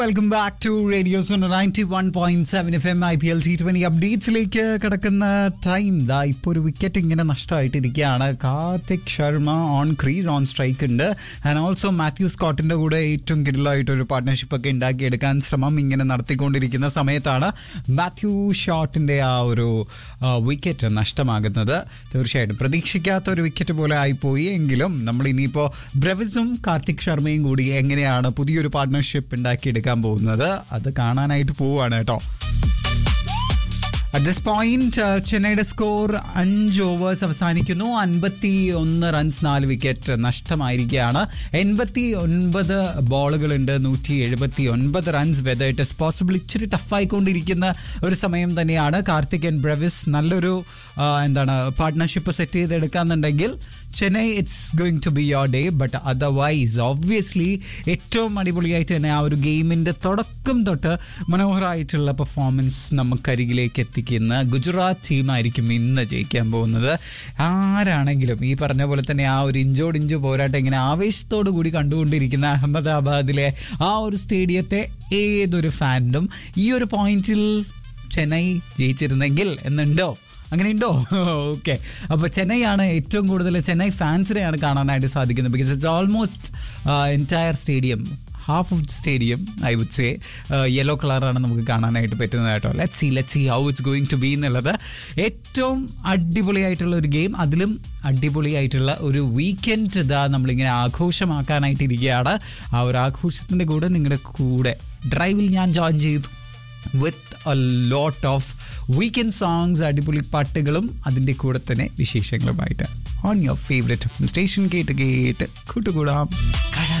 welcome back to radio zone ninety one point seven F M I P L T twenty അപ്ഡേറ്റ്സിലേക്ക് കിടക്കുന്ന time ദാ ഇപ്പോൾ ഒരു wicket ഇങ്ങനെ നഷ്ടമായിട്ടിരിക്കുകയാണ് Karthik Sharma on crease on strike ഉണ്ട് ആൻഡ് ഓൾസോ മാത്യു സ്കോട്ടിന്റെ കൂടെ ഏറ്റവും കിടലായിട്ട് ഒരു പാർട്ട്ണർഷിപ്പ് ഒക്കെ ഉണ്ടാക്കിയെടുക്കാൻ ശ്രമം ഇങ്ങനെ നടത്തിക്കൊണ്ടിരിക്കുന്ന സമയത്താണ് മാത്യു ഷോട്ടിന്റെ ആ ഒരു വിക്കറ്റ് നഷ്ടമാകുന്നത് തീർച്ചയായിട്ടും പ്രതീക്ഷിക്കാത്ത ഒരു വിക്കറ്റ് പോലെ ആയിപ്പോയി എങ്കിലും നമ്മൾ ഇനിയിപ്പോൾ ബ്രവിസും കാർത്തിക് ശർമ്മയും കൂടി എങ്ങനെയാണ് പുതിയൊരു പാർട്ട്ണർഷിപ്പ് ഉണ്ടാക്കിയെടുക്കാൻ പോകുന്നത് അത് കാണാനായിട്ട് പോവുകയാണ് കേട്ടോ അറ്റ് ദിസ് പോയിന്റ് ചെന്നൈയുടെ സ്കോർ അഞ്ച് ഓവേഴ്സ് അവസാനിക്കുന്നു അൻപത്തി ഒന്ന് റൺസ് നാല് വിക്കറ്റ് നഷ്ടമായിരിക്കുകയാണ് എൺപത്തി ഒൻപത് ബോളുകളുണ്ട് നൂറ്റി എഴുപത്തി ഒൻപത് runs whether it is possible ഇച്ചിരി ടഫായിക്കൊണ്ടിരിക്കുന്ന ഒരു സമയം തന്നെയാണ് കാർത്തിക് ആൻഡ് ബ്രവിസ് നല്ലൊരു ആ, എന്താണ് പാർട്ട്ണർഷിപ്പ് സെറ്റ് ചെയ്തെടുക്കാന്നുണ്ടെങ്കിൽ Chennai it's going to be your day but otherwise obviously ഏറ്റവും അടിപൊളിയായിട്ട് തന്നെ ആ ഒരു ഗെയിമിൻ്റെ തുടക്കം തൊട്ട് മനോഹരമായിട്ടുള്ള പെർഫോമൻസ് നമുക്കരികിലേക്ക് എത്തിക്കുന്ന ഗുജറാത്ത് ടീമായിരിക്കും ഇന്ന് ജയിക്കാൻ പോകുന്നത് ആരാണെങ്കിലും ഈ പറഞ്ഞ പോലെ തന്നെ ആ ഒരു ഇഞ്ചോട് ഇഞ്ച് പോരാട്ടം ഇങ്ങനെ ആവേശത്തോടു കൂടി കണ്ടുകൊണ്ടിരിക്കുന്ന അഹമ്മദാബാദിലെ ആ ഒരു സ്റ്റേഡിയത്തെ ഏതൊരു ഫാനും ഈ ഒരു പോയിന്റിൽ ചെന്നൈ ജയിച്ചിരുന്നെങ്കിൽ എന്നുണ്ടോ അങ്ങനെയുണ്ടോ ഓക്കെ അപ്പോൾ ചെന്നൈയാണ് ഏറ്റവും കൂടുതൽ ചെന്നൈ ഫാൻസിനെയാണ് കാണാനായിട്ട് സാധിക്കുന്നത് because it's almost entire stadium half of the stadium I would say yellow കളറാണ് നമുക്ക് കാണാനായിട്ട് പറ്റുന്നത് കേട്ടോ let see let see how it's going to be എന്നുള്ളത് ഏറ്റവും അടിപൊളിയായിട്ടുള്ള ഒരു ഗെയിം അതിലും അടിപൊളിയായിട്ടുള്ള ഒരു വീക്കെൻഡ് ഇതാ നമ്മളിങ്ങനെ ആഘോഷമാക്കാനായിട്ടിരിക്കുകയാണ് ആ ഒരു ആഘോഷത്തിൻ്റെ കൂടെ നിങ്ങളുടെ കൂടെ ഡ്രൈവിൽ ഞാൻ ജോയിൻ ചെയ്തു with a lot of weekend songs അടിപൊളി പാട്ടുകളും അതിൻ്റെ കൂടെ തന്നെ വിശേഷങ്ങളുമായിട്ട് ഓൺ യുവർ ഫേവറേറ്റ് സ്റ്റേഷൻ കേട്ട് കേട്ട് കൂട്ടുകൂടാം